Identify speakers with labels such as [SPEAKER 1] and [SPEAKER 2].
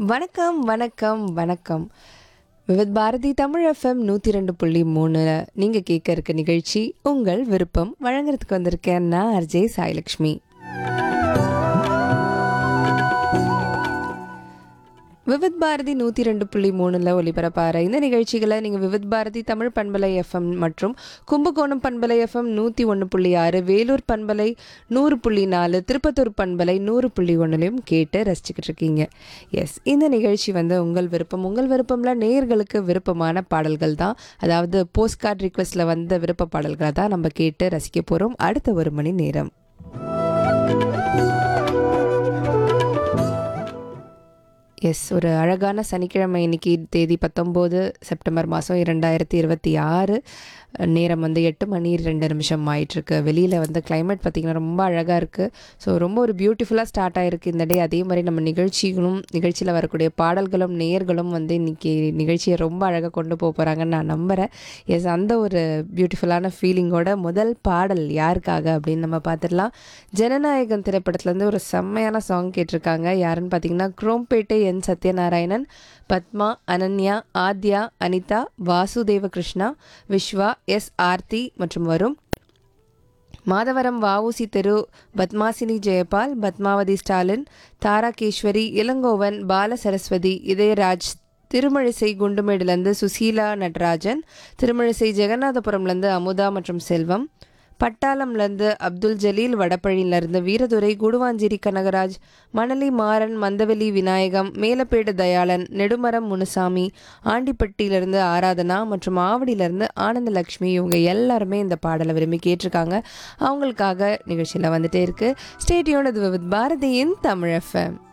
[SPEAKER 1] வணக்கம் வணக்கம் வணக்கம் விவித் பாரதி தமிழ் எஃப்எம் நூற்றி ரெண்டு புள்ளி மூணில் நீங்கள் கேட்க இருக்க நிகழ்ச்சி உங்கள் விருப்பம் வழங்குறதுக்கு வந்திருக்கேன் நான் அர்ஜே சாய்லக்ஷ்மி விவித் பாரதி நூற்றி ரெண்டு புள்ளி மூணில் ஒலிபரப்பார இந்த நிகழ்ச்சிகளை நீங்கள் விவித் பாரதி தமிழ் பண்பலை எஃப்எம் மற்றும் கும்பகோணம் பண்பலை எஃப்எம் நூற்றி ஒன்று புள்ளி ஆறு வேலூர் பண்பலை நூறு புள்ளி நாலு திருப்பத்தூர் பண்பலை நூறு புள்ளி ஒன்றுலையும் கேட்டு ரசிச்சுக்கிட்டு இருக்கீங்க எஸ் இந்த நிகழ்ச்சி வந்து உங்கள் விருப்பம் உங்கள் விருப்பம்ல நேயர்களுக்கு விருப்பமான பாடல்கள் தான் அதாவது போஸ்ட் கார்டு ரிக்வெஸ்ட்டில் வந்த விருப்ப பாடல்களை தான் நம்ம கேட்டு ரசிக்க போகிறோம் அடுத்த ஒரு மணி நேரம் எஸ் ஒரு அழகான சனிக்கிழமை இன்னைக்கு தேதி பத்தொம்போது செப்டம்பர் மாதம் இரண்டாயிரத்தி இருபத்தி ஆறு நேரம் வந்து எட்டு மணி ரெண்டு நிமிஷம் ஆயிட்டிருக்கு வெளியில் வந்து கிளைமேட் பார்த்திங்கன்னா ரொம்ப அழகாக இருக்குது ஸோ ரொம்ப ஒரு பியூட்டிஃபுல்லாக ஸ்டார்ட் ஆகிருக்கு இந்த டே அதே மாதிரி நம்ம நிகழ்ச்சிகளும் நிகழ்ச்சியில் வரக்கூடிய பாடல்களும் நேயர்களும் வந்து இன்றைக்கி நிகழ்ச்சியை ரொம்ப அழகாக கொண்டு போக போகிறாங்கன்னு நான் நம்புகிறேன் எஸ் அந்த ஒரு பியூட்டிஃபுல்லான ஃபீலிங்கோட முதல் பாடல் யாருக்காக அப்படின்னு நம்ம பார்த்துடலாம் ஜனநாயகன் திரைப்படத்துலேருந்து ஒரு செம்மையான சாங் கேட்டிருக்காங்க யாருன்னு பார்த்தீங்கன்னா குரோம்பேட்டை என் சத்யநாராயணன் பத்மா அனன்யா ஆத்யா அனிதா வாசுதேவ கிருஷ்ணா விஸ்வா எஸ் ஆர்த்தி மற்றும் வரும் மாதவரம் வஉசி தெரு பத்மாசினி ஜெயபால் பத்மாவதி ஸ்டாலின் தாராகேஸ்வரி இளங்கோவன் பால சரஸ்வதி இதயராஜ் திருமழிசை குண்டுமேடுலேருந்து சுசீலா நடராஜன் திருமழிசை ஜெகநாதபுரம்லேருந்து அமுதா மற்றும் செல்வம் பட்டாளம்லேருந்து அப்துல் ஜலீல் வடபழியிலேருந்து வீரதுரை குடுவாஞ்சேரி கனகராஜ் மணலி மாறன் மந்தவெளி விநாயகம் மேலப்பேடு தயாளன் நெடுமரம் முனுசாமி ஆண்டிப்பட்டியிலேருந்து ஆராதனா மற்றும் ஆவடியிலேருந்து ஆனந்தலக்ஷ்மி இவங்க எல்லாருமே இந்த பாடலை விரும்பி கேட்டிருக்காங்க அவங்களுக்காக நிகழ்ச்சியில் வந்துட்டே இருக்கு ஸ்டேடியோனது வித் பாரதியின் தமிழ் எஃப்எம்